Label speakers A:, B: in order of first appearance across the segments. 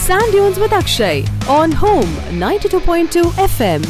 A: Sand Dunes with Akshay on Home 92.2 FM.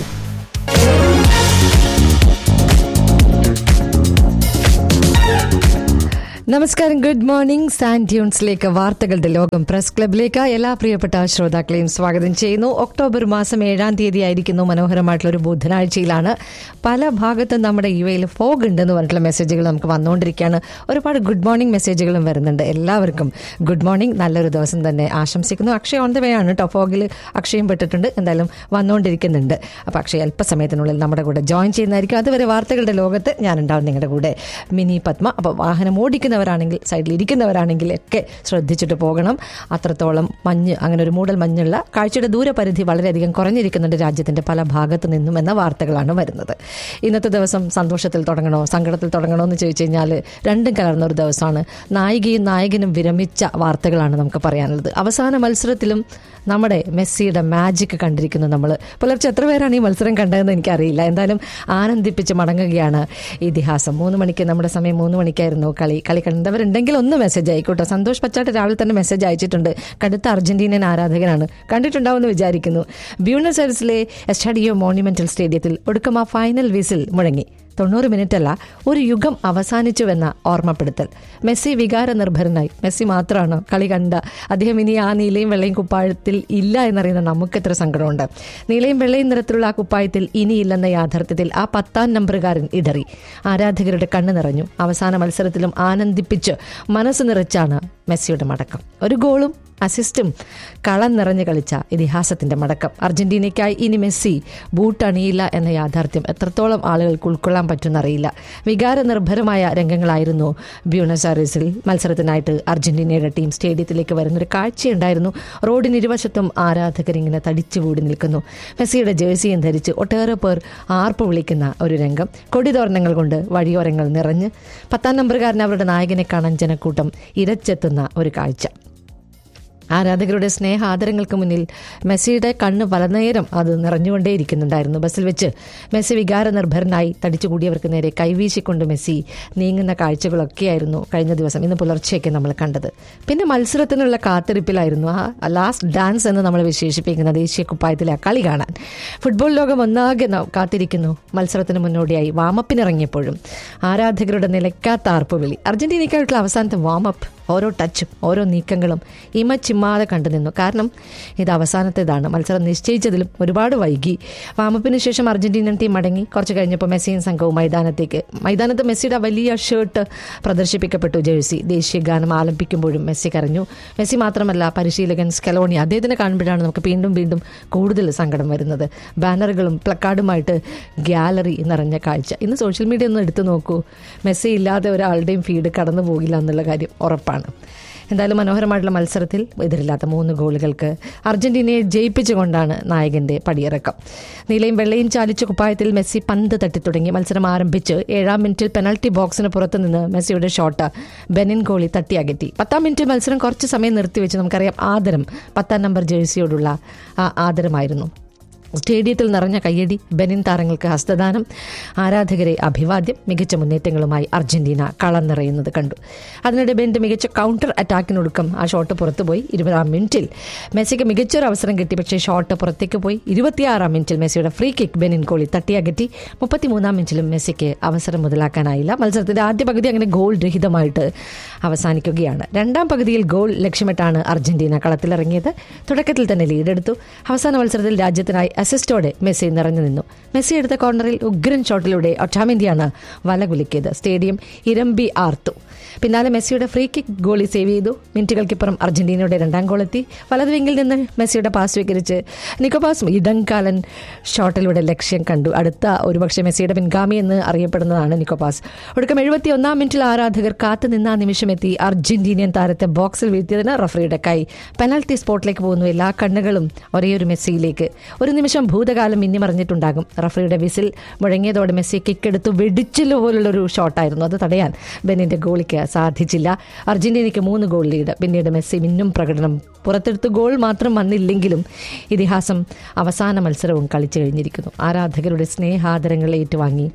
B: നമസ്കാരം good morning sand ട്യൂൺസിലേക്ക് വാർത്തകളുടെ ലോകം പ്രസ് ക്ലബിലേക്ക് എല്ലാ പ്രിയപ്പെട്ട ശ്രോതാക്കളെയും സ്വാഗതം ചെയ്യുന്നു ഒക്ടോബർ മാസം ഏഴാം തീയതി ആയിരിക്കുന്നു മനോഹരമായിട്ടുള്ള ഒരു ബുധനാഴ്ചയിലാണ് പല ഭാഗത്തും നമ്മുടെ യു എയിൽ ഫോഗ് ഉണ്ടെന്ന് പറഞ്ഞിട്ടുള്ള മെസ്സേജുകൾ നമുക്ക് വന്നുകൊണ്ടിരിക്കുകയാണ് ഒരുപാട് ഗുഡ് മോർണിംഗ് മെസ്സേജുകളും വരുന്നുണ്ട് എല്ലാവർക്കും ഗുഡ് മോർണിംഗ് നല്ലൊരു ദിവസം തന്നെ ആശംസിക്കുന്നു അക്ഷയ് ഓൺ ദ വേ ആണ് കേട്ടോ ഫോഗിൽ അക്ഷയം പെട്ടിട്ടുണ്ട് എന്തായാലും വന്നുകൊണ്ടിരിക്കുന്നുണ്ട് അപ്പോൾ അക്ഷയ് അല്പസമയത്തിനുള്ളിൽ നമ്മുടെ കൂടെ ജോയിൻ ചെയ്യുന്നതായിരിക്കും അതുവരെ വാർത്തകളുടെ ലോകത്ത് ഞാനുണ്ടാവും നിങ്ങളുടെ കൂടെ മിനി പത്മ അപ്പോൾ വാഹനം ഓടിക്കുന്നവരാണെങ്കിൽ സൈഡിൽ ഇരിക്കുന്നവരാണെങ്കിൽ ഒക്കെ ശ്രദ്ധിച്ചിട്ട് പോകണം അത്രത്തോളം മഞ്ഞ് അങ്ങനെ ഒരു മൂടൽ മഞ്ഞുള്ള കാഴ്ചയുടെ ദൂരപരിധി വളരെയധികം കുറഞ്ഞിരിക്കുന്നുണ്ട് രാജ്യത്തിന്റെ പല ഭാഗത്തു നിന്നും എന്ന വാർത്തകളാണ് വരുന്നത് ഇന്നത്തെ ദിവസം സന്തോഷത്തിൽ തുടങ്ങണോ സങ്കടത്തിൽ തുടങ്ങണോ എന്ന് ചോദിച്ചു കഴിഞ്ഞാൽ രണ്ടും കലർന്ന ഒരു ദിവസമാണ് നായികയും നായകനും വിരമിച്ച വാർത്തകളാണ് നമുക്ക് പറയാനുള്ളത് അവസാന മത്സരത്തിലും നമ്മുടെ മെസ്സിയുടെ മാജിക് കണ്ടിരിക്കുന്നു നമ്മൾ പുലർച്ചെ എത്ര പേരാണ് ഈ മത്സരം കണ്ടതെന്ന് എനിക്കറിയില്ല എന്തായാലും ആനന്ദിപ്പിച്ച് മടങ്ങുകയാണ് ഇതിഹാസം മൂന്ന് മണിക്ക് നമ്മുടെ സമയം മൂന്ന് മണിക്കായിരുന്നു കളി കളി കണ്ടവരുണ്ടെങ്കിൽ ഒന്ന് മെസ്സേജ് ആയിക്കോട്ടെ സന്തോഷ് പച്ചാട്ട് രാവിലെ തന്നെ മെസ്സേജ് അയച്ചിട്ടുണ്ട് കടുത്ത അർജന്റീനൻ ആരാധകനാണ് കണ്ടിട്ടുണ്ടാവുമെന്ന് വിചാരിക്കുന്നു ബ്യൂണസ് എയർസിലെ എസ്റ്റാഡിയോ മോണ്യുമെന്റൽ സ്റ്റേഡിയത്തിൽ ഒടുക്കം ആ ഫൈനൽ വിസിൽ മുഴങ്ങി തൊണ്ണൂറ് മിനിറ്റ് അല്ല ഒരു യുഗം അവസാനിച്ചുവെന്ന ഓർമ്മപ്പെടുത്തൽ മെസ്സി വികാര നിർഭരനായി മെസ്സി മാത്രമാണ് കളി കണ്ട അദ്ദേഹം ഇനി ആ നീലയും വെള്ളയും കുപ്പായത്തിൽ ഇല്ല എന്നറിയുന്ന നമുക്ക് എത്ര സങ്കടമുണ്ട് നീലയും വെള്ളയും നിറത്തിലുള്ള ആ കുപ്പായത്തിൽ ഇനിയില്ലെന്ന യാഥാർത്ഥ്യത്തിൽ ആ പത്താം നമ്പറുകാരൻ ഇടറി ആരാധകരുടെ കണ്ണ് നിറഞ്ഞു അവസാന മത്സരത്തിലും ആനന്ദിപ്പിച്ച് മനസ്സ് നിറച്ചാണ് മെസ്സിയുടെ മടക്കം ഒരു ഗോളും അസിസ്റ്റും കളം നിറഞ്ഞു കളിച്ച ഇതിഹാസത്തിന്റെ മടക്കം അർജന്റീനയ്ക്കായി ഇനി മെസ്സി ബൂട്ട് അണിയില്ല എന്ന യാഥാർത്ഥ്യം എത്രത്തോളം ആളുകൾക്ക് ഉൾക്കൊള്ളാൻ പറ്റുമെന്നറിയില്ല വികാരനിർഭരമായ രംഗങ്ങളായിരുന്നു ബ്യൂണസ് ആരീസിൽ മത്സരത്തിനായിട്ട് അർജന്റീനയുടെ ടീം സ്റ്റേഡിയത്തിലേക്ക് വരുന്നൊരു കാഴ്ചയുണ്ടായിരുന്നു റോഡിന് ഇരുവശത്തും ആരാധകരിങ്ങനെ തടിച്ചുകൂടി നിൽക്കുന്നു മെസ്സിയുടെ ജേഴ്സിയും ധരിച്ച് ഒട്ടേറെ പേർ ആർപ്പ് വിളിക്കുന്ന ഒരു രംഗം കൊടിതോരണങ്ങൾ കൊണ്ട് വഴിയോരങ്ങൾ നിറഞ്ഞ് പത്താം നമ്പറുകാരൻ അവരുടെ നായകനെ കാണാൻ ജനക്കൂട്ടം ഇരച്ചെത്തുന്ന ഒരു കാഴ്ച ആരാധകരുടെ സ്നേഹ ആദരങ്ങൾക്ക് മുന്നിൽ മെസ്സിയുടെ കണ്ണ് പലനേരം അത് നിറഞ്ഞുകൊണ്ടേയിരിക്കുന്നുണ്ടായിരുന്നു ബസ്സിൽ വെച്ച് മെസ്സി വികാര നിർഭരനായി തടിച്ചുകൂടിയവർക്ക് നേരെ കൈവീശിക്കൊണ്ട് മെസ്സി നീങ്ങുന്ന കാഴ്ചകളൊക്കെയായിരുന്നു കഴിഞ്ഞ ദിവസം ഇന്ന് പുലർച്ചെയൊക്കെ നമ്മൾ കണ്ടത് പിന്നെ മത്സരത്തിനുള്ള കാത്തിരിപ്പിലായിരുന്നു ആ ലാസ്റ്റ് ഡാൻസ് എന്ന് നമ്മൾ വിശേഷിപ്പിക്കുന്ന ദേശീയ കുപ്പായത്തിലെ ആ കളി കാണാൻ ഫുട്ബോൾ ലോകം ഒന്നാകെ ന- കാത്തിരിക്കുന്നു മത്സരത്തിന് മുന്നോടിയായി വാമപ്പിനിറങ്ങിയപ്പോഴും ആരാധകരുടെ നിലയ്ക്കാത്ത ആർപ്പുവിളി അർജന്റീനയ്ക്കായിട്ടുള്ള അവസാനത്തെ വാമപ്പ് ഓരോ ടച്ചും ഓരോ നീക്കങ്ങളും ഇമച്ചിമ്മാതെ കണ്ടു നിന്നു കാരണം ഇത് അവസാനത്തേതാണ് മത്സരം നിശ്ചയിച്ചതിലും ഒരുപാട് വൈകി വാമപ്പിന് ശേഷം അർജന്റീനൻ ടീം മടങ്ങി കുറച്ച് കഴിഞ്ഞപ്പോൾ മെസ്സിയും സംഘവും മൈതാനത്തേക്ക് മൈതാനത്ത് മെസ്സിയുടെ വലിയ ഷർട്ട് പ്രദർശിപ്പിക്കപ്പെട്ടു ജേഴ്സി ദേശീയ ഗാനം ആലപിക്കുമ്പോഴും മെസ്സി കരഞ്ഞു മെസ്സി മാത്രമല്ല പരിശീലകൻ സ്കലോണി അദ്ദേഹത്തിനെ കാണുമ്പോഴാണ് നമുക്ക് വീണ്ടും വീണ്ടും കൂടുതൽ സങ്കടം വരുന്നത് ബാനറുകളും പ്ലക്കാർഡുമായിട്ട് ഗ്യാലറി നിറഞ്ഞ കാഴ്ച ഇന്ന് സോഷ്യൽ മീഡിയ ഒന്ന് എടുത്തു നോക്കൂ മെസ്സി ഇല്ലാതെ ഒരാളുടെയും ഫീഡ് കടന്നു പോകില്ല എന്നുള്ള കാര്യം ഉറപ്പാണ് എന്തായാലും മനോഹരമായിട്ടുള്ള മത്സരത്തിൽ എതിരില്ലാത്ത മൂന്ന് ഗോളുകൾക്ക് അർജന്റീനയെ ജയിപ്പിച്ചുകൊണ്ടാണ് നായകന്റെ പടിയിറക്കം നീലയും വെള്ളയും ചാലിച്ച കുപ്പായത്തിൽ മെസ്സി പന്ത് തട്ടിത്തുടങ്ങി മത്സരം ആരംഭിച്ച് ഏഴാം മിനിറ്റിൽ പെനൽറ്റി ബോക്സിന് പുറത്തു നിന്ന് മെസ്സിയുടെ ഷോട്ട് ബെനിൻ ഗോളി തട്ടിയകറ്റി പത്താം മിനിറ്റിൽ മത്സരം കുറച്ച് സമയം നിർത്തിവെച്ച് നമുക്കറിയാം ആദരം പത്താം നമ്പർ ജേഴ്സിയോടുള്ള ആ ആദരമായിരുന്നു സ്റ്റേഡിയത്തിൽ നിറഞ്ഞ കയ്യടി ബെനിൻ താരങ്ങൾക്ക് ഹസ്തദാനം ആരാധകരെ അഭിവാദ്യം മികച്ച മുന്നേറ്റങ്ങളുമായി അർജന്റീന കളം നിറയുന്നത് കണ്ടു അതിനിടെ ബെന്റെ മികച്ച കൗണ്ടർ അറ്റാക്കിനൊടുക്കം ആ ഷോട്ട് പുറത്തുപോയി ഇരുപതാം മിനിറ്റിൽ മെസ്സിക്ക് മികച്ചൊരു അവസരം കിട്ടി പക്ഷേ ഷോട്ട് പുറത്തേക്ക് പോയി ഇരുപത്തിയാറാം മിനിറ്റിൽ മെസ്സിയുടെ ഫ്രീ കിക്ക് ബെനിൻ കോളി തട്ടിയകറ്റി മുപ്പത്തിമൂന്നാം മിനിറ്റിലും മെസ്സിക്ക് അവസരം മുതലാക്കാനായില്ല മത്സരത്തിന്റെ ആദ്യ പകുതി അങ്ങനെ ഗോൾ രഹിതമായിട്ട് അവസാനിക്കുകയാണ് രണ്ടാം പകുതിയിൽ ഗോൾ ലക്ഷ്യമിട്ടാണ് അർജന്റീന കളത്തിലിറങ്ങിയത് തുടക്കത്തിൽ തന്നെ ലീഡെടുത്തു അവസാന മത്സരത്തിൽ രാജ്യത്തിനായി അസിസ്റ്റോടെ മെസ്സി നിറഞ്ഞു നിന്നു മെസ്സി എടുത്ത കോർണറിൽ ഉഗ്രൻ ഷോട്ടിലൂടെ ഒട്ടാമെന്തിയാണ് വല കുലുക്കിയത് സ്റ്റേഡിയം ഇരമ്പി ആർത്തു പിന്നാലെ മെസ്സിയുടെ ഫ്രീ കിക്ക് ഗോളി സേവ് ചെയ്തു മിനിറ്റുകൾക്കിപ്പുറം അർജന്റീനയുടെ രണ്ടാം ഗോളെത്തി വലതുവിങ്കിൽ നിന്ന് മെസ്സിയുടെ പാസ് സ്വീകരിച്ച് നിക്കോപാസ് ഇടംകാലൻ ഷോട്ടിലൂടെ ലക്ഷ്യം കണ്ടു അടുത്ത ഒരുപക്ഷെ മെസ്സിയുടെ പിൻഗാമി എന്ന് അറിയപ്പെടുന്നതാണ് നിക്കോപാസ് ഒടുക്കം എഴുപത്തി ഒന്നാം മിനിറ്റിൽ ആരാധകർ കാത്തു നിന്ന ആ നിമിഷമെത്തി അർജന്റീനിയൻ താരത്തെ ബോക്സിൽ വീഴ്ത്തിയതിന് റഫറിയുടെ കൈ പെനൽറ്റി സ്പോട്ടിലേക്ക് പോകുന്നു എല്ലാ കണ്ണുകളും ഒരേ ഒരു മെസ്സിയിലേക്ക് ഒരു നിമിഷം ഭൂതകാലം മിന്നി മറിഞ്ഞിട്ടുണ്ടാകും റഫറിയുടെ വിസിൽ മുഴങ്ങിയതോടെ മെസ്സി കിക്കെടുത്ത് വെടിച്ചില് പോലുള്ളൊരു ഷോട്ടായിരുന്നു അത് തടയാൻ ബെന്നിന്റെ ഗോളിക്ക് സാധിച്ചില്ല അർജന്റീനയ്ക്ക് മൂന്ന് ഗോൾ ലീഡ് പിന്നീട് മെസ്സി മിന്നും പ്രകടനം പുറത്തെടുത്ത് ഗോൾ മാത്രം വന്നില്ലെങ്കിലും ഇതിഹാസം അവസാന മത്സരവും കളിച്ചു കഴിഞ്ഞിരിക്കുന്നു ആരാധകരുടെ സ്നേഹാദരങ്ങൾ ഏറ്റുവാങ്ങി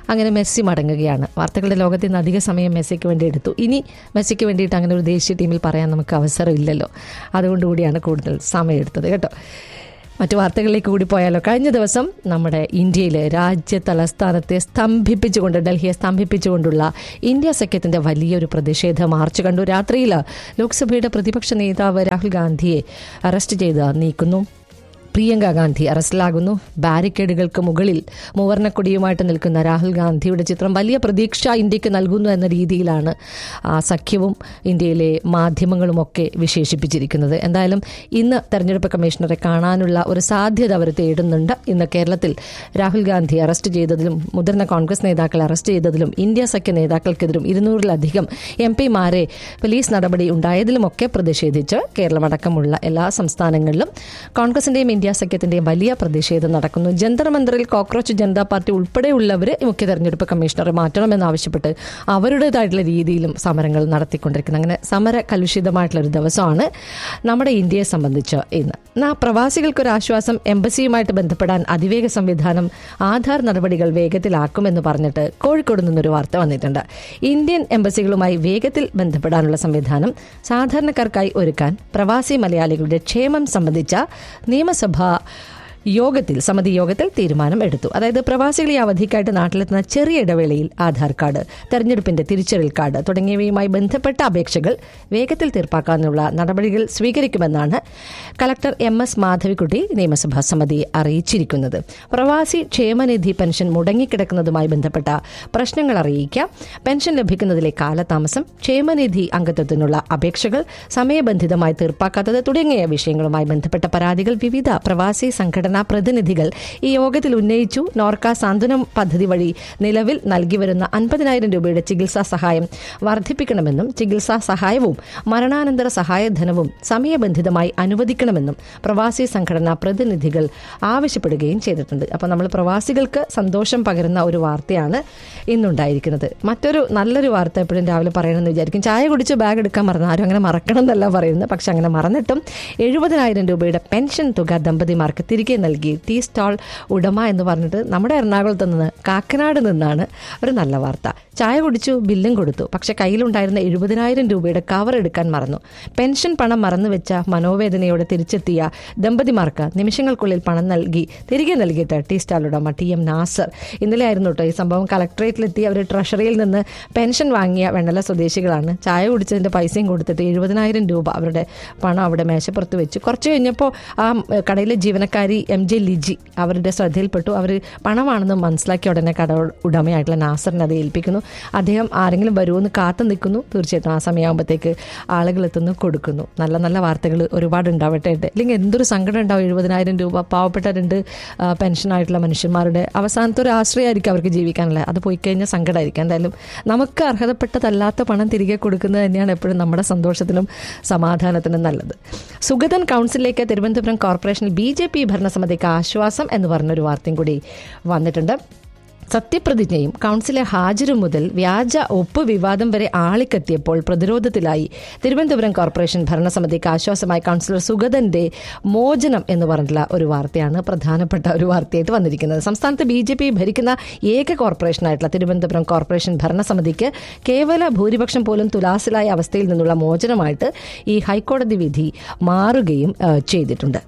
B: അങ്ങനെ മെസ്സി മടങ്ങുകയാണ് വാർത്തകളുടെ ലോകത്ത് നിന്ന് അധിക സമയം മെസ്സിക്ക് വേണ്ടി എടുത്തു ഇനി മെസ്സിക്ക് വേണ്ടിയിട്ട് അങ്ങനെ ഒരു ദേശീയ ടീമിൽ പറയാൻ നമുക്ക് അവസരമില്ലല്ലോ അതുകൊണ്ടുകൂടിയാണ് കൂടുതൽ സമയം എടുത്തത് കേട്ടോ മറ്റു വാർത്തകളിലേക്ക് കൂടി പോയാലോ കഴിഞ്ഞ ദിവസം നമ്മുടെ ഇന്ത്യയിലെ രാജ്യ തലസ്ഥാനത്തെ സ്തംഭിപ്പിച്ചുകൊണ്ട് ഡൽഹിയെ സ്തംഭിപ്പിച്ചുകൊണ്ടുള്ള ഇന്ത്യ സഖ്യത്തിന്റെ വലിയൊരു പ്രതിഷേധ മാർച്ച് കണ്ടു രാത്രിയിൽ ലോക്സഭയുടെ പ്രതിപക്ഷ നേതാവ് രാഹുൽ ഗാന്ധിയെ അറസ്റ്റ് ചെയ്ത് നീക്കുന്നു പ്രിയങ്ക ഗാന്ധി അറസ്റ്റിലാകുന്നു ബാരിക്കേഡുകൾക്ക് മുകളിൽ മൂവർണ്ണക്കൊടിയുമായിട്ട് നിൽക്കുന്ന രാഹുൽ ഗാന്ധിയുടെ ചിത്രം വലിയ പ്രതീക്ഷ ഇന്ത്യക്ക് നൽകുന്നു എന്ന രീതിയിലാണ് ആ സഖ്യവും ഇന്ത്യയിലെ മാധ്യമങ്ങളുമൊക്കെ വിശേഷിപ്പിച്ചിരിക്കുന്നത് എന്തായാലും ഇന്ന് തെരഞ്ഞെടുപ്പ് കമ്മീഷണറെ കാണാനുള്ള ഒരു സാധ്യത അവർ തേടുന്നുണ്ട് ഇന്ന് കേരളത്തിൽ രാഹുൽ ഗാന്ധി അറസ്റ്റ് ചെയ്തതിലും മുതിർന്ന കോൺഗ്രസ് നേതാക്കളെ അറസ്റ്റ് ചെയ്തതിലും ഇന്ത്യ സഖ്യ നേതാക്കൾക്കെതിരും ഇരുന്നൂറിലധികം എം പിമാരെ പോലീസ് നടപടി ഉണ്ടായതിലുമൊക്കെ പ്രതിഷേധിച്ച് കേരളമടക്കമുള്ള എല്ലാ സംസ്ഥാനങ്ങളിലും കോൺഗ്രസിന്റെയും ഇന്ത്യ സഖ്യത്തിന്റെയും വലിയ പ്രതിഷേധം നടക്കുന്നു ജന്തർ മന്ദറിൽ കോക്രോച്ച് ജനതാ പാർട്ടി ഉൾപ്പെടെയുള്ളവർ മുഖ്യ തെരഞ്ഞെടുപ്പ് കമ്മീഷണറെ മാറ്റണമെന്നാവശ്യപ്പെട്ട് അവരുടേതായിട്ടുള്ള രീതിയിലും സമരങ്ങൾ നടത്തിക്കൊണ്ടിരിക്കുന്നു അങ്ങനെ സമര കലുഷിതമായിട്ടുള്ള ഒരു ദിവസമാണ് നമ്മുടെ ഇന്ത്യയെ സംബന്ധിച്ച് ഇന്ന് എന്നാ പ്രവാസികൾക്കൊരു ആശ്വാസം എംബസിയുമായിട്ട് ബന്ധപ്പെടാൻ അതിവേഗ സംവിധാനം ആധാർ നടപടികൾ വേഗത്തിലാക്കുമെന്ന് പറഞ്ഞിട്ട് കോഴിക്കോട് നിന്നൊരു വാർത്ത വന്നിട്ടുണ്ട് ഇന്ത്യൻ എംബസികളുമായി വേഗത്തിൽ ബന്ധപ്പെടാനുള്ള സംവിധാനം സാധാരണക്കാർക്കായി ഒരുക്കാൻ പ്രവാസി മലയാളികളുടെ ക്ഷേമം സംബന്ധിച്ച നിയമസഭാ യോഗത്തിൽ സമിതി യോഗത്തിൽ തീരുമാനം എടുത്തു അതായത് പ്രവാസികൾ ഈ അവധിക്കായിട്ട് നാട്ടിലെത്തുന്ന ചെറിയ ഇടവേളയിൽ ആധാർ കാർഡ് തെരഞ്ഞെടുപ്പിന്റെ തിരിച്ചറിയൽ കാർഡ് തുടങ്ങിയവയുമായി ബന്ധപ്പെട്ട അപേക്ഷകൾ വേഗത്തിൽ തീർപ്പാക്കാനുള്ള നടപടികൾ സ്വീകരിക്കുമെന്നാണ് കളക്ടർ എം എസ് മാധവിക്കുട്ടി നിയമസഭാ സമിതിയെ അറിയിച്ചിരിക്കുന്നത് പ്രവാസി ക്ഷേമനിധി പെൻഷൻ മുടങ്ങിക്കിടക്കുന്നതുമായി ബന്ധപ്പെട്ട പ്രശ്നങ്ങൾ അറിയിക്കാം പെൻഷൻ ലഭിക്കുന്നതിലെ കാലതാമസം ക്ഷേമനിധി അംഗത്വത്തിനുള്ള അപേക്ഷകൾ സമയബന്ധിതമായി തീർപ്പാക്കാത്തത് തുടങ്ങിയ വിഷയങ്ങളുമായി ബന്ധപ്പെട്ട പരാതികൾ വിവിധ പ്രവാസി സംഘടനാ പ്രതിനിധികൾ ഈ യോഗത്തിൽ ഉന്നയിച്ചു നോർക്ക സാന്ത്വനം പദ്ധതി വഴി നിലവിൽ നൽകി വരുന്ന അൻപതിനായിരം രൂപയുടെ ചികിത്സാ സഹായം വർദ്ധിപ്പിക്കണമെന്നും ചികിത്സാ സഹായവും മരണാനന്തര സഹായധനവും സമയബന്ധിതമായി അനുവദിക്കണമെന്നും പ്രവാസി സംഘടനാ പ്രതിനിധികൾ ആവശ്യപ്പെടുകയും ചെയ്തിട്ടുണ്ട് അപ്പോൾ നമ്മൾ പ്രവാസികൾക്ക് സന്തോഷം പകരുന്ന ഒരു വാർത്തയാണ് ഇന്നുണ്ടായിരിക്കുന്നത് മറ്റൊരു നല്ലൊരു വാർത്ത എപ്പോഴും രാവിലെ പറയണമെന്ന് വിചാരിക്കും ചായ കുടിച്ച് ബാഗ് എടുക്കാൻ മറന്നു ആരും അങ്ങനെ മറക്കണം എന്നല്ല പറയുന്നത് പക്ഷെ അങ്ങനെ മറന്നിട്ടും എഴുപതിനായിരം രൂപയുടെ പെൻഷൻ തുക ദമ്പതിമാർക്ക് തിരികെ നൽകി ടീ സ്റ്റാൾ ഉടമ എന്ന് പറഞ്ഞിട്ട് നമ്മുടെ എറണാകുളത്ത് നിന്ന് കാക്കനാട് നിന്നാണ് ഒരു നല്ല വാർത്ത ചായ കുടിച്ചു ബില്ലും കൊടുത്തു പക്ഷെ കയ്യിലുണ്ടായിരുന്ന എഴുപതിനായിരം രൂപയുടെ കവർ എടുക്കാൻ മറന്നു പെൻഷൻ പണം മറന്നു വെച്ച മനോവേദനയോടെ തിരിച്ചെത്തിയ ദമ്പതിമാർക്ക് നിമിഷങ്ങൾക്കുള്ളിൽ പണം നൽകി തിരികെ നൽകിയിട്ട് ടീ സ്റ്റാൾ ഉടമ ടി എം നാസർ ഇന്നലെ ആയിരുന്നു കേട്ടോ ഈ സംഭവം കളക്ടറേറ്റിലെത്തി അവർ ട്രഷറിയിൽ നിന്ന് പെൻഷൻ വാങ്ങിയ വെണ്ണല സ്വദേശികളാണ് ചായ കുടിച്ചതിന്റെ പൈസയും കൊടുത്തിട്ട് എഴുപതിനായിരം രൂപ അവരുടെ പണം അവിടെ മേശപ്പുറത്ത് വെച്ചു കുറച്ച് കഴിഞ്ഞപ്പോൾ ആ ഏഹ്, കടയിലെ ജീവനക്കാരി എം ജെ ലിജി അവരുടെ ശ്രദ്ധയിൽപ്പെട്ടു അവർ പണമാണെന്ന് മനസ്സിലാക്കിയ ഉടനെ കട ഉടമയായിട്ടുള്ള നാസറിനെ അത് ഏൽപ്പിക്കുന്നു അദ്ദേഹം ആരെങ്കിലും വരുമെന്ന് കാത്തു നിൽക്കുന്നു തീർച്ചയായിട്ടും ആ സമയമാകുമ്പോഴത്തേക്ക് ആളുകൾ എത്തുന്നു കൊടുക്കുന്നു നല്ല നല്ല വാർത്തകൾ ഒരുപാട് ഉണ്ടാവട്ടെ അല്ലെങ്കിൽ എന്തൊരു സങ്കടം ഉണ്ടാവും എഴുപതിനായിരം രൂപ പാവപ്പെട്ടവരുണ്ട് ആ, പെൻഷനായിട്ടുള്ള മനുഷ്യന്മാരുടെ അവസാനത്തെ ഒരു ആശ്രയമായിരിക്കും അവർക്ക് ജീവിക്കാനുള്ള അത് പോയി കഴിഞ്ഞാൽ സങ്കടമായിരിക്കും എന്തായാലും നമുക്ക് അർഹതപ്പെട്ടതല്ലാത്ത പണം തിരികെ കൊടുക്കുന്നത് തന്നെയാണ് എപ്പോഴും നമ്മുടെ സന്തോഷത്തിനും സമാധാനത്തിനും നല്ലത് സുഗതൻ കൗൺസിലിലേക്ക് തിരുവനന്തപുരം കോർപ്പറേഷനിൽ ബി ജെ പി ഭരണസമിതിക്ക് ആശ്വാസം എന്ന് പറഞ്ഞൊരു വാർത്തയും കൂടി വന്നിട്ടുണ്ട് സത്യപ്രതിജ്ഞയും കൗൺസിലെ ഹാജരും മുതൽ വ്യാജ ഒപ്പ് വിവാദം വരെ ആളിക്കത്തിയപ്പോൾ പ്രതിരോധത്തിലായി തിരുവനന്തപുരം കോർപ്പറേഷൻ ഭരണസമിതിക്ക് ആശ്വാസമായി കൗൺസിലർ സുഗതന്റെ മോചനം എന്ന് പറഞ്ഞിട്ടുള്ള ഒരു വാർത്തയാണ് പ്രധാനപ്പെട്ട ഒരു വാർത്തയായിട്ട് വന്നിരിക്കുന്നത് സംസ്ഥാനത്ത് ബി ജെ പി ഭരിക്കുന്ന ഏക കോർപ്പറേഷനായിട്ടുള്ള തിരുവനന്തപുരം കോർപ്പറേഷൻ ഭരണസമിതിക്ക് കേവല ഭൂരിപക്ഷം പോലും തുലാസിലായ അവസ്ഥയിൽ നിന്നുള്ള മോചനമായിട്ട് ഈ ഹൈക്കോടതി വിധി മാറുകയും ആ, ചെയ്തിട്ടുണ്ട്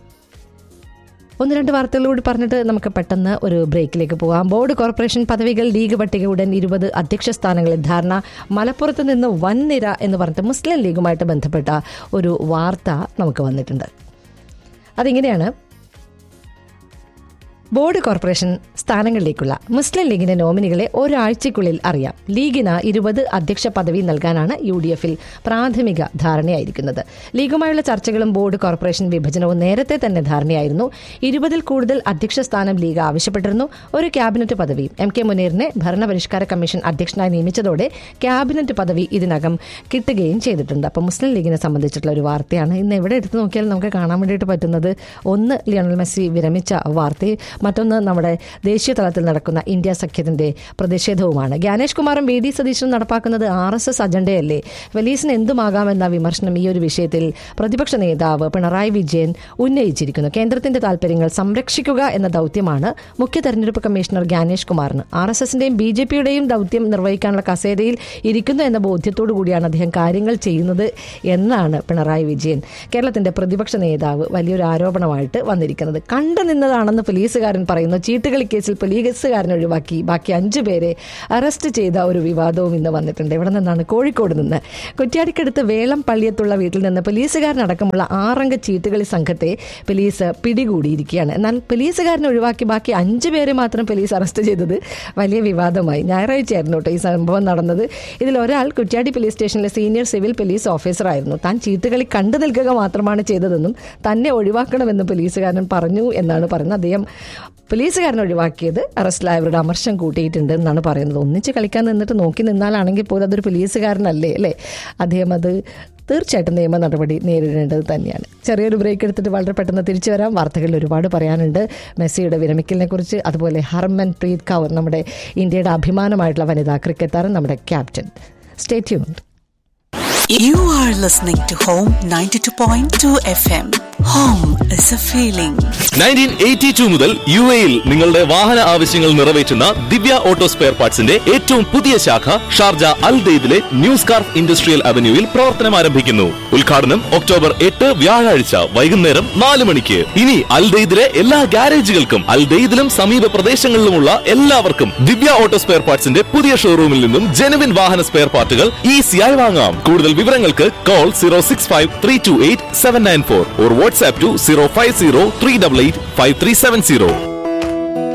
B: ഒന്ന് രണ്ട് വാർത്തകളോട് പറഞ്ഞിട്ട് നമുക്ക് പെട്ടെന്ന് ഒരു ബ്രേക്കിലേക്ക് പോകാം ബോർഡ് കോർപ്പറേഷൻ പദവികൾ ലീഗ് പട്ടിക ഉടൻ ഇരുപത് അധ്യക്ഷ സ്ഥാനങ്ങളിൽ ധാരണ മലപ്പുറത്ത് നിന്ന് വൻനിര എന്ന് പറഞ്ഞിട്ട് മുസ്ലിം ലീഗുമായിട്ട് ബന്ധപ്പെട്ട ഒരു വാർത്ത നമുക്ക് വന്നിട്ടുണ്ട് അതിങ്ങനെയാണ് ബോർഡ് കോർപ്പറേഷൻ സ്ഥാനങ്ങളിലേക്കുള്ള മുസ്ലിം ലീഗിന്റെ നോമിനികളെ ഒരാഴ്ചയ്ക്കുള്ളിൽ അറിയാം ലീഗിന് ഇരുപത് അധ്യക്ഷ പദവി നൽകാനാണ് യു ഡി എഫിൽ പ്രാഥമിക ധാരണയായിരിക്കുന്നത് ലീഗുമായുള്ള ചർച്ചകളും ബോർഡ് കോർപ്പറേഷൻ വിഭജനവും നേരത്തെ തന്നെ ധാരണയായിരുന്നു ഇരുപതിൽ കൂടുതൽ അധ്യക്ഷ സ്ഥാനം ലീഗ് ആവശ്യപ്പെട്ടിരുന്നു ഒരു ക്യാബിനറ്റ് പദവിയും എം കെ മുനീറിനെ ഭരണപരിഷ്കാര കമ്മീഷൻ അധ്യക്ഷനായി നിയമിച്ചതോടെ ക്യാബിനറ്റ് പദവി ഇതിനകം കിട്ടുകയും ചെയ്തിട്ടുണ്ട് അപ്പം മുസ്ലിം ലീഗിനെ സംബന്ധിച്ചിട്ടുള്ള ഒരു വാർത്തയാണ് ഇന്ന് എവിടെ എടുത്തു നോക്കിയാലും നമുക്ക് കാണാൻ വേണ്ടിയിട്ട് പറ്റുന്നത് ഒന്ന് ലിയോണൽ മെസ്സി വിരമിച്ച വാർത്തയും മറ്റൊന്ന് നമ്മുടെ ദേശീയ തലത്തിൽ നടക്കുന്ന ഇന്ത്യ സഖ്യത്തിന്റെ പ്രതിഷേധവുമാണ് ജ്ഞാനേഷ് കുമാറും വി ഡി സതീശനും നടപ്പാക്കുന്നത് ആർ എസ് എസ് അജണ്ടയല്ലേ പോലീസിന് എന്തുമാകാമെന്ന വിമർശനം ഈ ഒരു വിഷയത്തിൽ പ്രതിപക്ഷ നേതാവ് പിണറായി വിജയൻ ഉന്നയിച്ചിരിക്കുന്നു കേന്ദ്രത്തിന്റെ താൽപര്യങ്ങൾ സംരക്ഷിക്കുക എന്ന ദൗത്യമാണ് മുഖ്യ തെരഞ്ഞെടുപ്പ് കമ്മീഷണർ ജ്ഞാനേഷ് കുമാറിന് ആർ എസ് എസിന്റെയും ബി ജെ പിയുടെയും ദൗത്യം നിർവഹിക്കാനുള്ള കസേരയിൽ ഇരിക്കുന്നു എന്ന ബോധ്യത്തോടു കൂടിയാണ് അദ്ദേഹം കാര്യങ്ങൾ ചെയ്യുന്നത് എന്നാണ് പിണറായി വിജയൻ കേരളത്തിന്റെ പ്രതിപക്ഷ നേതാവ് വലിയൊരു ആരോപണമായിട്ട് വന്നിരിക്കുന്നത് കണ്ടു നിന്നതാണെന്ന് പോലീസുകാരൻ പറയുന്നു ചീട്ടുകളി കേസിൽ പോലീസുകാരൻ ഒഴിവാക്കി ബാക്കി അഞ്ചു പേരെ അറസ്റ്റ് ചെയ്ത ഒരു വിവാദവും ഇന്ന് വന്നിട്ടുണ്ട് ഇവിടെ നിന്നാണ് കോഴിക്കോട് നിന്ന് കുറ്റ്യാടിക്കടുത്ത് വേളം പള്ളിയത്തുള്ള വീട്ടിൽ നിന്ന് പോലീസുകാരനടക്കമുള്ള ആറംഗ ചീട്ടുകളി സംഘത്തെ പോലീസ് പിടികൂടിയിരിക്കുകയാണ് എന്നാൽ പോലീസുകാരനെ ഒഴിവാക്കി ബാക്കി അഞ്ചു പേരെ മാത്രം പോലീസ് അറസ്റ്റ് ചെയ്തത് വലിയ വിവാദമായി ഞായറാഴ്ചയായിരുന്നു കേട്ടോ ഈ സംഭവം നടന്നത് ഇതിൽ ഒരാൾ കുറ്റ്യാടി പോലീസ് സ്റ്റേഷനിലെ സീനിയർ സിവിൽ പോലീസ് ഓഫീസറായിരുന്നു താൻ ചീട്ടുകളി കണ്ടു നിൽക്കുക മാത്രമാണ് ചെയ്തതെന്നും തന്നെ ഒഴിവാക്കണമെന്ന് പോലീസുകാരൻ പറഞ്ഞു എന്നാണ് പറയുന്നത് അദ്ദേഹം പോലീസുകാരനെ ഒഴിവാക്കിയത് അറസ്റ്റിലായവരുടെ അമർഷം കൂട്ടിയിട്ടുണ്ട് എന്നാണ് പറയുന്നത് ഒന്നിച്ച് കളിക്കാൻ നിന്നിട്ട് നോക്കി നിന്നാലാണെങ്കിൽ പോലും അതൊരു പോലീസുകാരനല്ലേ അല്ലേ അദ്ദേഹം അത് തീർച്ചയായിട്ടും നിയമ നടപടി നേരിടേണ്ടത് തന്നെയാണ് ചെറിയൊരു ബ്രേക്ക് എടുത്തിട്ട് വളരെ പെട്ടെന്ന് തിരിച്ചു വരാം വാർത്തകളിൽ ഒരുപാട് പറയാനുണ്ട് മെസ്സിയുടെ വിരമിക്കലിനെ കുറിച്ച് അതുപോലെ ഹർമൻ പ്രീത് കൗർ നമ്മുടെ ഇന്ത്യയുടെ അഭിമാനമായിട്ടുള്ള വനിതാ ക്രിക്കറ്റ് താരം നമ്മുടെ captain stay tuned
C: You are listening to Home 92.2 FM. Home is a feeling.
D: Nineteen eighty two മുതൽ യു എയിൽ നിങ്ങളുടെ വാഹന ആവശ്യങ്ങൾ നിറവേറ്റുന്ന ദിവ്യ ഓട്ടോ സ്പെയർ പാർട്സിന്റെ ഏറ്റവും പുതിയ ശാഖ ഷാർജ അൽ ദെയ്ദിലെ ന്യൂ സ്കാർഫ് ഇൻഡസ്ട്രിയൽ അവന്യൂവിൽ പ്രവർത്തനം ആരംഭിക്കുന്നു ഉദ്ഘാടനം ഒക്ടോബർ എട്ട് വ്യാഴാഴ്ച വൈകുന്നേരം നാല് മണിക്ക് ഇനി അൽ ദെയ്ദിലെ എല്ലാ ഗ്യാരേജുകൾക്കും അൽ ദെയ്ദിലും സമീപ പ്രദേശങ്ങളിലുമുള്ള എല്ലാവർക്കും ദിവ്യ ഓട്ടോ സ്പെയർ പാർട്സിന്റെ പുതിയ ഷോറൂമിൽ നിന്നും ജെനുവിൻ വാഹന സ്പെയർ പാർട്ടുകൾ ഈസിയായി വാങ്ങാം കൂടുതൽ വിവരങ്ങൾക്ക് call zero six five three two eight seven nine four or WhatsApp two zero five zero three double eight five three seven zero